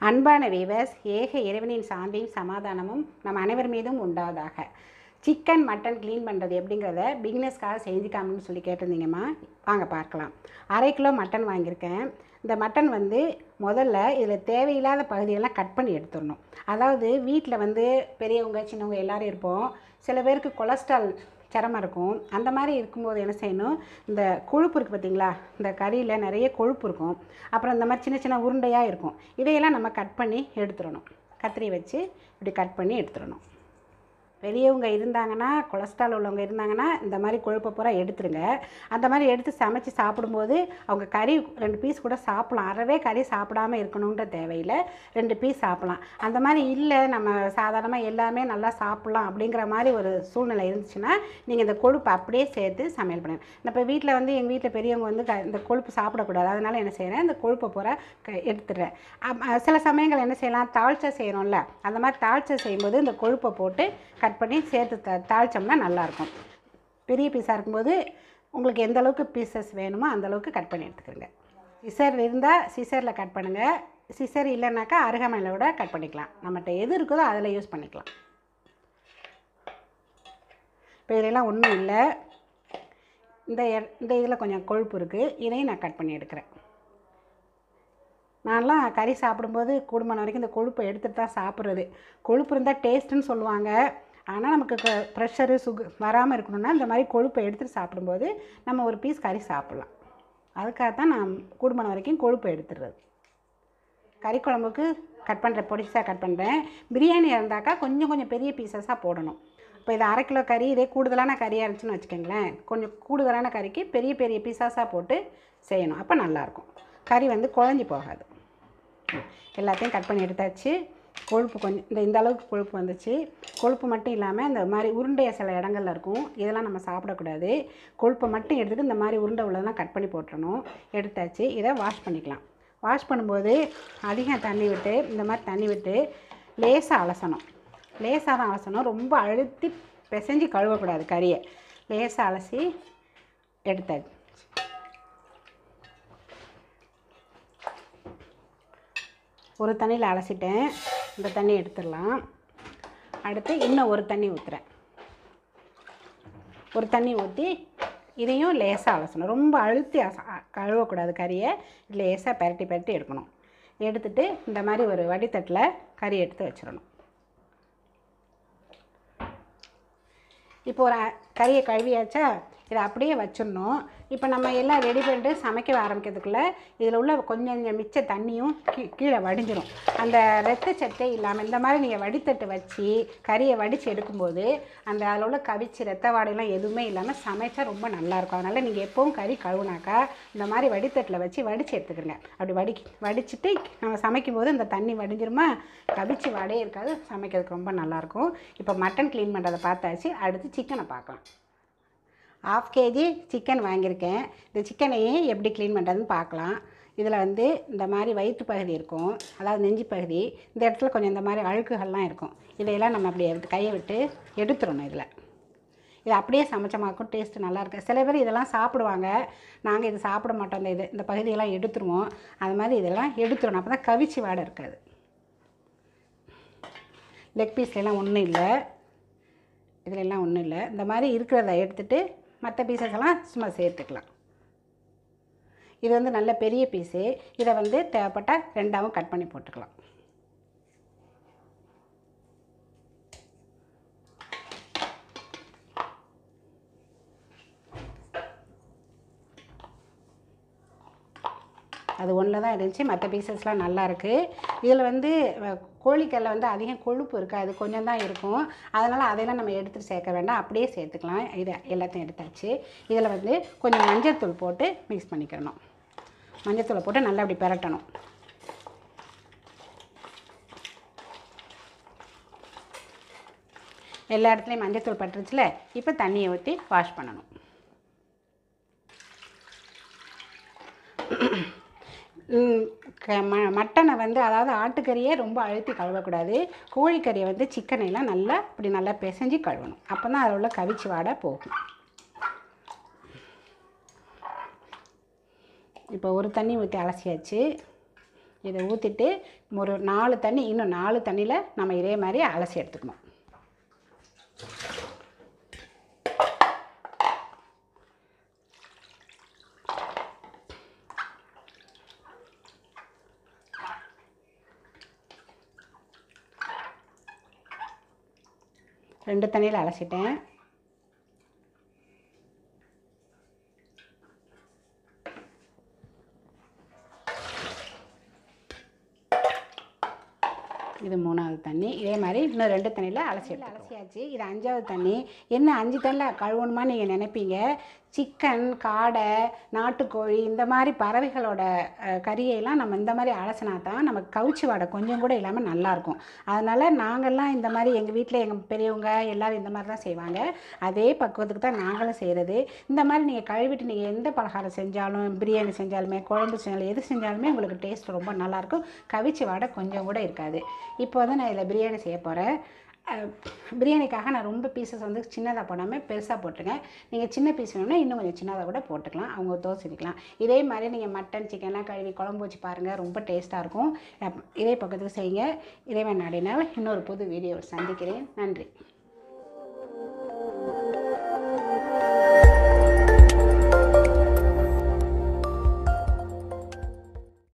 அன்பான வீவர்ஸ் ஏக இறைவனின் சாந்தியும் சமாதானமும் நம் அனைவர் மீதும் உண்டாவதாக சிக்கன் மட்டன் க்ளீன் பண்ணுறது எப்படிங்கிறத பிகினர்ஸ்க்காக செஞ்சுக்காமன்னு சொல்லி கேட்டிருந்தீங்கம்மா வாங்க பார்க்கலாம் அரை கிலோ மட்டன் வாங்கியிருக்கேன் இந்த மட்டன் வந்து முதல்ல இதில் தேவையில்லாத பகுதியெல்லாம் கட் பண்ணி எடுத்துடணும் அதாவது வீட்டில் வந்து பெரியவங்க சின்னவங்க எல்லாரும் இருப்போம் சில பேருக்கு கொலஸ்ட்ரால் சிரமம் இருக்கும் அந்த மாதிரி இருக்கும்போது என்ன செய்யணும் இந்த கொழுப்பு இருக்குது பார்த்தீங்களா இந்த கறியில் நிறைய கொழுப்பு இருக்கும் அப்புறம் இந்த மாதிரி சின்ன சின்ன உருண்டையாக இருக்கும் இதையெல்லாம் நம்ம கட் பண்ணி எடுத்துடணும் கத்திரி வச்சு இப்படி கட் பண்ணி எடுத்துடணும் பெரியவங்க இருந்தாங்கன்னா கொலஸ்ட்ரால் உள்ளவங்க இருந்தாங்கன்னா இந்த மாதிரி கொழுப்பை பூரா எடுத்துருங்க அந்த மாதிரி எடுத்து சமைச்சு சாப்பிடும்போது அவங்க கறி ரெண்டு பீஸ் கூட சாப்பிடலாம் அறவே கறி சாப்பிடாம இருக்கணுன்ற தேவையில்லை ரெண்டு பீஸ் சாப்பிடலாம் அந்த மாதிரி இல்லை நம்ம சாதாரணமாக எல்லாமே நல்லா சாப்பிட்லாம் அப்படிங்கிற மாதிரி ஒரு சூழ்நிலை இருந்துச்சுன்னா நீங்கள் இந்த கொழுப்பை அப்படியே சேர்த்து சமையல் பண்ணுங்க இப்போ வீட்டில் வந்து எங்கள் வீட்டில் பெரியவங்க வந்து க இந்த கொழுப்பு சாப்பிடக்கூடாது அதனால் என்ன செய்கிறேன் இந்த கொழுப்பை பூரா க எடுத்துடுறேன் அம், அ, சில சமயங்கள் என்ன செய்யலாம் தாழ்ச்சை செய்கிறோம்ல அந்த மாதிரி தாழ்ச்சை செய்யும்போது இந்த கொழுப்பை போட்டு கட் பண்ணி சேர்த்து த தாளிச்சோம்னா நல்லாயிருக்கும் பெரிய பீஸாக இருக்கும்போது உங்களுக்கு எந்த அளவுக்கு பீசஸ் வேணுமோ அந்த அளவுக்கு கட் பண்ணி எடுத்துக்கோங்க சிசர் இருந்தால் சிசரில் கட் பண்ணுங்கள் சிசர் இல்லைனாக்கா அருகாமையில் கூட கட் பண்ணிக்கலாம் நம்மகிட்ட எது இருக்குதோ அதில் யூஸ் பண்ணிக்கலாம் இப்போ இதெல்லாம் ஒன்றும் இல்லை இந்த எ- இந்த இதில் கொஞ்சம் கொழுப்பு இருக்குது இதையும் நான் கட் பண்ணி எடுக்கிறேன் நான்லாம் கறி சாப்பிடும்போது கூடுமான வரைக்கும் இந்த கொழுப்பை எடுத்துகிட்டு தான் சாப்பிட்றது கொழுப்பு இருந்தால் டேஸ்ட்டுன்னு சொல்லுவாங்க ஆனால் நமக்கு ப்ரெஷரு சுகர் வராமல் இருக்கணும்னா இந்த மாதிரி கொழுப்பை எடுத்துகிட்டு சாப்பிடும்போது நம்ம ஒரு பீஸ் கறி சாப்பிட்லாம் அதுக்காக தான் நான் கூடுமான வரைக்கும் கொழுப்பை எடுத்துடுறது கறி குழம்புக்கு கட் பண்ணுற பொடிசாக கட் பண்ணுறேன் பிரியாணி இருந்தாக்கா கொஞ்சம் கொஞ்சம் பெரிய பீசஸாக போடணும் இப்போ இது அரை கிலோ கறி இதே கூடுதலான கறியாக இருந்துச்சுன்னு வச்சுக்கோங்களேன் கொஞ்சம் கூடுதலான கறிக்கு பெரிய பெரிய பீசஸாக போட்டு செய்யணும் அப்போ நல்லாயிருக்கும் கறி வந்து குழஞ்சி போகாது எல்லாத்தையும் கட் பண்ணி எடுத்தாச்சு கொழுப்பு கொஞ்சம் இந்த இந்த அளவுக்கு கொழுப்பு வந்துச்சு கொழுப்பு மட்டும் இல்லாமல் இந்த மாதிரி உருண்டைய சில இடங்கள்ல இருக்கும் இதெல்லாம் நம்ம சாப்பிடக்கூடாது கொழுப்பை மட்டும் எடுத்துகிட்டு இந்த மாதிரி உருண்டை உள்ளதெல்லாம் கட் பண்ணி போட்டுறணும் எடுத்தாச்சு இதை வாஷ் பண்ணிக்கலாம் வாஷ் பண்ணும்போது அதிகம் தண்ணி விட்டு இந்த மாதிரி தண்ணி விட்டு லேசாக அலசணும் லேசாக தான் அலசணும் ரொம்ப அழுத்தி பிசைஞ்சு கழுவக்கூடாது கறியை லேசாக அலசி எடுத்தாச்சு ஒரு தண்ணியில் அலசிட்டேன் இந்த தண்ணி எடுத்துடலாம் அடுத்து இன்னும் ஒரு தண்ணி ஊற்றுறேன் ஒரு தண்ணி ஊற்றி இதையும் லேசாக அலசணும் ரொம்ப அழுத்தி அச அ- கழுவக்கூடாது கறியை லேசாக பெரட்டி பெரட்டி எடுக்கணும் எடுத்துட்டு இந்த மாதிரி ஒரு வடித்தட்டில் கறி எடுத்து வச்சிடணும் இப்போ ஒரு அ- கறியை கழுவியாச்சா இதை அப்படியே வச்சிடணும் இப்போ நம்ம எல்லாம் ரெடி பண்ணிட்டு சமைக்க ஆரம்பிக்கிறதுக்குள்ளே இதில் உள்ள கொஞ்சம் கொஞ்சம் மிச்ச தண்ணியும் கீ கீழே வடிஞ்சிடும் அந்த ரத்த சட்டை இல்லாமல் இந்த மாதிரி நீங்கள் வடித்தட்டு வச்சு கறியை வடித்து எடுக்கும்போது அந்த அதில் உள்ள கவிச்சு ரத்த வாடையெல்லாம் எதுவுமே இல்லாமல் சமைச்சா ரொம்ப நல்லாயிருக்கும் அதனால் நீங்கள் எப்பவும் கறி கழுவுனாக்கா இந்த மாதிரி வடித்தட்டில் வச்சு வடித்து எடுத்துக்கிறங்க அப்படி வடி வடிச்சிட்டு நம்ம சமைக்கும்போது இந்த தண்ணி வடிஞ்சிருமா கவிச்சு வாடையே இருக்காது சமைக்கிறதுக்கு ரொம்ப நல்லாயிருக்கும் இப்போ மட்டன் க்ளீன் பண்ணுறதை பார்த்தாச்சு அடுத்து சிக்கனை பார்க்கலாம் ஆஃப் கேஜி சிக்கன் வாங்கியிருக்கேன் இந்த சிக்கனையே எப்படி க்ளீன் பண்ணுறதுன்னு பார்க்கலாம் இதில் வந்து இந்த மாதிரி வயிற்று பகுதி இருக்கும் அதாவது நெஞ்சு பகுதி இந்த இடத்துல கொஞ்சம் இந்த மாதிரி அழுக்குகள்லாம் இருக்கும் இதையெல்லாம் நம்ம அப்படி எடுத்து கையை விட்டு எடுத்துடணும் இதில் இது அப்படியே சமைச்சமாக்கும் டேஸ்ட்டு நல்லா இருக்கு சில பேர் இதெல்லாம் சாப்பிடுவாங்க நாங்கள் இது சாப்பிட மாட்டோம் இந்த இது இந்த பகுதியெல்லாம் எடுத்துருவோம் அது மாதிரி இதெல்லாம் எடுத்துடணும் அப்போ தான் கவிச்சு வாடை இருக்காது லெக் பீஸ்லாம் ஒன்றும் இல்லை இதில் எல்லாம் ஒன்றும் இல்லை இந்த மாதிரி இருக்கிறத எடுத்துட்டு மற்ற பீசஸ் எல்லாம் சும்மா சேர்த்துக்கலாம் இது வந்து நல்ல பெரிய பீஸு இதை வந்து தேவைப்பட்டால் ரெண்டாவும் கட் பண்ணி போட்டுக்கலாம் அது ஒன்றில் தான் இருந்துச்சு மற்ற பீசஸ்லாம் நல்லா இருக்குது இதில் வந்து அஹ், கோழிக்கல்ல வந்து அதிகம் கொழுப்பு இருக்காது கொஞ்சம் தான் இருக்கும் அதனால் அதையெல்லாம் நம்ம எடுத்துட்டு சேர்க்க வேண்டாம் அப்படியே சேர்த்துக்கலாம் இதை எல்லாத்தையும் எடுத்தாச்சு இதில் வந்து கொஞ்சம் மஞ்சள்தூள் போட்டு மிக்ஸ் பண்ணிக்கிறணும் மஞ்சள்தூளை போட்டு நல்லா அப்படி பிரட்டணும் எல்லா இடத்துலையும் மஞ்சள்தூள் பட்டுருச்சுல இப்போ தண்ணியை ஊற்றி வாஷ் பண்ணணும் ம், க- ம மட்டனை வந்து அதாவது ஆட்டுக்கறியே ரொம்ப அழுத்தி கழுவக்கூடாது கோழிக்கறியை வந்து சிக்கனை எல்லாம் நல்லா இப்படி நல்லா பிசைஞ்சு கழுவணும் அப்போ தான் அதில் உள்ள கவிச்சு வாடை போகும் இப்போ ஒரு தண்ணி ஊற்றி அலசியாச்சு இதை ஊற்றிட்டு ஒரு நாலு தண்ணி இன்னும் நாலு தண்ணியில் நம்ம இதே மாதிரி அலசி எடுத்துக்கணும் ரெண்டு தண்ணியில் அலசிட்டேன் இது மூணாவது தண்ணி இதே மாதிரி இன்னும் ரெண்டு தண்ணியில் அலசி அலசியாச்சு இது அஞ்சாவது தண்ணி என்ன அஞ்சு தண்ணியில் கழுவணுமா நீங்கள் நினைப்பீங்க சிக்கன் காடை நாட்டுக்கோழி இந்த மாதிரி பறவைகளோட அஹ், கறியெல்லாம் நம்ம இந்த மாதிரி அலசினா தான் நமக்கு கவுச்சி வாடை கொஞ்சம் கூட இல்லாமல் நல்லாயிருக்கும் அதனால் நாங்கள்லாம் இந்த மாதிரி எங்கள் வீட்டில் எங்கள் பெரியவங்க எல்லோரும் இந்த மாதிரி தான் செய்வாங்க அதே பக்குவத்துக்கு தான் நாங்களும் செய்கிறது இந்த மாதிரி நீங்கள் கழுவிட்டு நீங்கள் எந்த பலகாரம் செஞ்சாலும் பிரியாணி செஞ்சாலுமே குழம்பு செஞ்சாலும் எது செஞ்சாலுமே உங்களுக்கு டேஸ்ட் ரொம்ப நல்லாயிருக்கும் கவிச்சி வாடை கொஞ்சம் கூட இருக்காது இப்போ வந்து நான் இதில் பிரியாணி செய்ய போகிறேன் பிரியாணிக்காக நான் ரொம்ப பீசஸ் வந்து சின்னதாக போடாமல் பெருசாக போட்டிருக்கேன் நீங்கள் சின்ன பீஸ் வேணும்னா இன்னும் கொஞ்சம் சின்னதாக கூட போட்டுக்கலாம் அவங்க தோசை ஊற்றிக்கலாம் இதே மாதிரி நீங்கள் மட்டன் சிக்கன்லாம் கழுவி குழம்பு வச்சு பாருங்கள் ரொம்ப டேஸ்ட்டாக இருக்கும் அஹ் இதே பக்கத்துக்கு செய்யுங்க இறைவன் நாடினால் இன்னொரு புது வீடியோவில் சந்திக்கிறேன் நன்றி